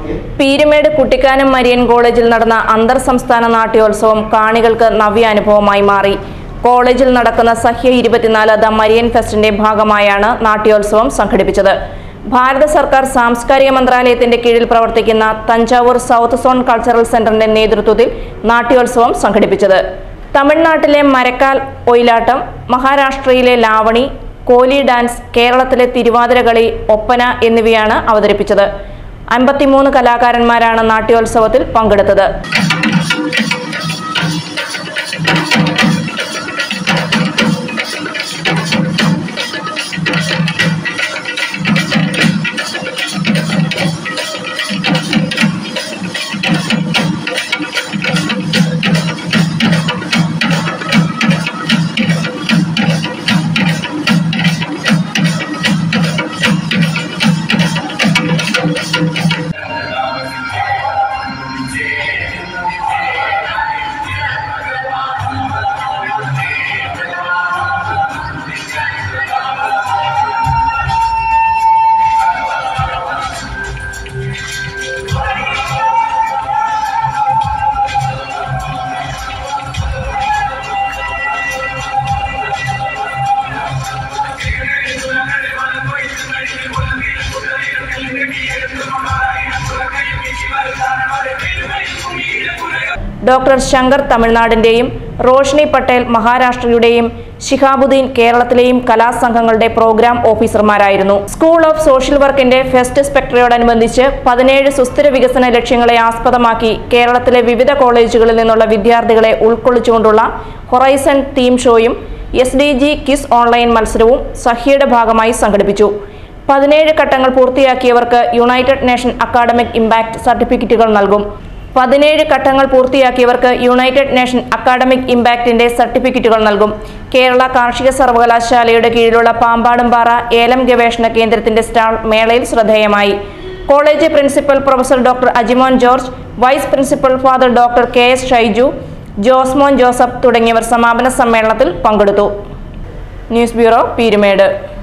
Peermade Kuttikkanam Marian കോളേജിൽ നടന്ന അന്തർ സംസ്ഥാന നാട്യോത്സവം കാണികൾക്ക് നവ്യാനുഭവമായി മാറി കോളേജിൽ നടക്കുന്ന സഹ്യ ഇരുപത്തിനാല് ദ മരിയൻ ഫെസ്റ്റിന്റെ ഭാഗമായാണ് നാട്യോത്സവം സംഘടിപ്പിച്ചത് ഭാരത സർക്കാർ സാംസ്കാരിക മന്ത്രാലയത്തിന്റെ കീഴിൽ പ്രവർത്തിക്കുന്ന തഞ്ചാവൂർ സൗത്ത് സോൺ കൾച്ചറൽ സെന്ററിന്റെ നേതൃത്വത്തിൽ നാട്യോത്സവം സംഘടിപ്പിച്ചത് തമിഴ്നാട്ടിലെ മരക്കാൽ ഒയിലാട്ടം മഹാരാഷ്ട്രയിലെ ലാവണി കോലി ഡാൻസ് കേരളത്തിലെ തിരുവാതിരകളി ഒപ്പന എന്നിവയാണ് അവതരിപ്പിച്ചത് അൻപത്തിമൂന്ന് കലാകാരന്മാരാണ് നാട്യോത്സവത്തിൽ പങ്കെടുത്തത് ഡോക്ടർ ശങ്കർ തമിഴ്നാടിന്റെയും റോഷ്നി പട്ടേൽ മഹാരാഷ്ട്രയുടെയും ശിഹാബുദ്ദീൻ കേരളത്തിലെയും കലാസംഘങ്ങളുടെ പ്രോഗ്രാം ഓഫീസർമാരായിരുന്നു സ്കൂൾ ഓഫ് സോഷ്യൽ വർക്കിന്റെ ഫെസ്റ്റ് സ്പെക്ടറയോടനുബന്ധിച്ച് പതിനേഴ് സുസ്ഥിര വികസന ലക്ഷ്യങ്ങളെ ആസ്പദമാക്കി കേരളത്തിലെ വിവിധ കോളേജുകളിൽ നിന്നുള്ള വിദ്യാർത്ഥികളെ ഉൾക്കൊള്ളിച്ചുകൊണ്ടുള്ള ഹൊറൈസൺ തീം ഷോയും S D G quiz online മത്സരവും സഹ്യയുടെ ഭാഗമായി സംഘടിപ്പിച്ചു പതിനേഴ് ഘട്ടങ്ങൾ പൂർത്തിയാക്കിയവർക്ക് യുണൈറ്റഡ് നേഷൻ അക്കാഡമിക് ഇമ്പാക്ട് സർട്ടിഫിക്കറ്റുകൾ നൽകും പതിനേഴ് ഘട്ടങ്ങൾ പൂർത്തിയാക്കിയവർക്ക് യുണൈറ്റഡ് നേഷൻ അക്കാഡമിക് ഇമ്പാക്റ്റിന്റെ സർട്ടിഫിക്കറ്റുകൾ നൽകും കേരള കാർഷിക സർവകലാശാലയുടെ കീഴിലുള്ള പാമ്പാടുംപാറ ഏലം ഗവേഷണ കേന്ദ്രത്തിന്റെ സ്റ്റാൾ മേളയിൽ ശ്രദ്ധേയമായി college principal professor doctor Ajimon George vice principal father doctor K S Shaiju Josemon Joseph തുടങ്ങിയവർ സമാപന സമ്മേളനത്തിൽ പങ്കെടുത്തു ന്യൂസ് ബ്യൂറോ പീരുമേട്